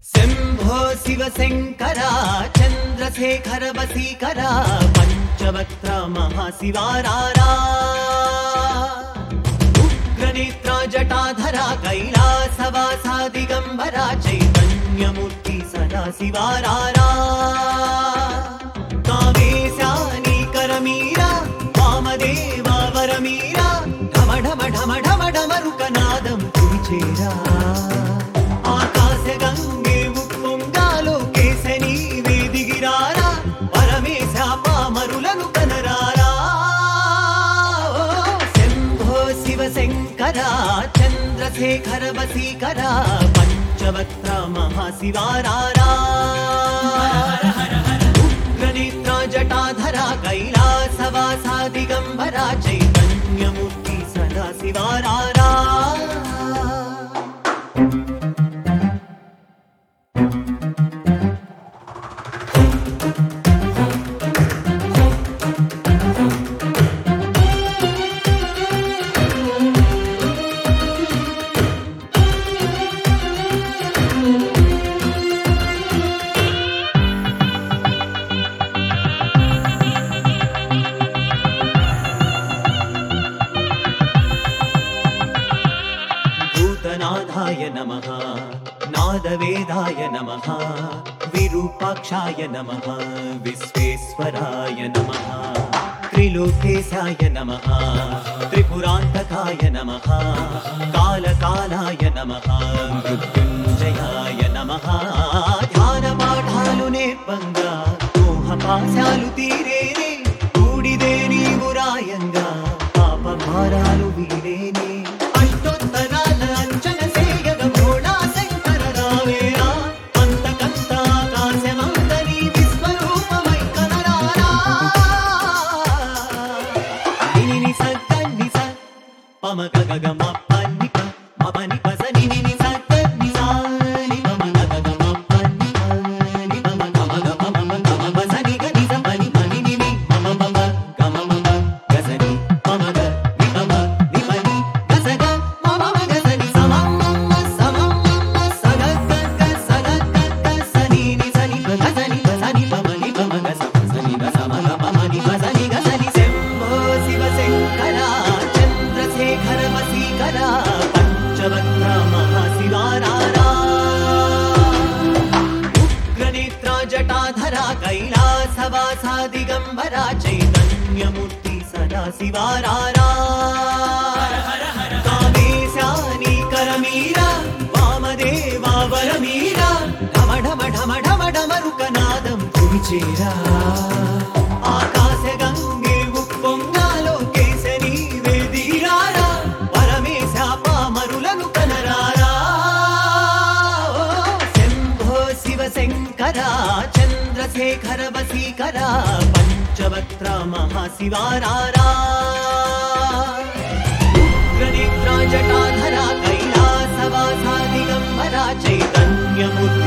శంభో శివ శంకర చంద్రశేఖర వసీకర పంచవక్త్ర మహాశివారారా ఉగ్రనేత్ర జటాధర కైలాసవాసా దిగంబర చైతన్యమూర్తి సదా శివారారా కావేశానీకరమీరా వామదేవ వరమీరా ఢమ ఢమ ఢమ ఢమ ఢమరుకనాదం కురిచేరా ఆకాశ గంగే ఉప్పొంగాలో కేశని వేదిగిరారా పరమేశ పామరులను కనరారా ఓ శంభో శివ శంకర చంద్రశేఖర వసీకర పంచవక్త్ర మహాశివారారా ఉగ్రనేత్ర జటాధర కైలాసవాసా దిగంబర చైతన్యమూర్తి సదా శివారారా భూతనాథాయ నమః నాదవేదాయ నమః విరూపాక్షాయ నమః విశ్వేశ్వరాయ నమః త్రిలోకేశాయ నమః త్రిపురాంతకాయ నమః కాలకాలాయ నమః మృత్యుంజయాయ నమః ధ్యాన పాఠాలు నేర్పంగా మోహపాశాలు తీరేనే కూడిదే నీవు రాయంగా పాప భారాలు వీడేనే అష్టోత్తరాల అంచన సేయగ భోళా శంకర రావేరా అంతకంత ఆకాశమంతని విశ్వరూపమై కనరారా నిని సక్కని స పమక గగ మప్పని ప మపని పస నిని ని సక్కని సా ని పమక గగ మప్పని ప ని పమక మగ పమమ గమ పస ని గ ని స పని పని ని ని మమ మమ గమ మమ గస ని పమగ ని పమ ని పని గస గ మమ మమ గస ని స మమ మమ స మమ మమ స గ గ గ స గ గ గ స ని ని స ని ప గస ని ప స ని పమ ని పమ గస ప స ని గ స మ గ పమ ని ప స ని గ స ని శంభో శివ శంకర చంద్రశేఖర వసీకర పంచవక్త్ర మహాశివారారా ఉగ్రనేత్ర జటాధర కైలాసవాసా దిగంబర చైతన్యమూర్తి సదా శివారారా కామేశానీకరమీరా వామదేవా వరమీరా ఢమ ఢమ ఢమ ఢమ ఢమరుకనాదం కురిచేరా ఆకాశ గంగే ఉప్పొంగాలో కేశని వేదిరారా పరమేశ పామరులను కనరారా ఓ శంభో శివ శంకర చంద్రశేఖర వసీకర పంచవక్త్ర మహాశివారారా ఉగ్రనేత్ర జటాధర కైలాసవాసా దిగంబర చైతన్యమూర్తి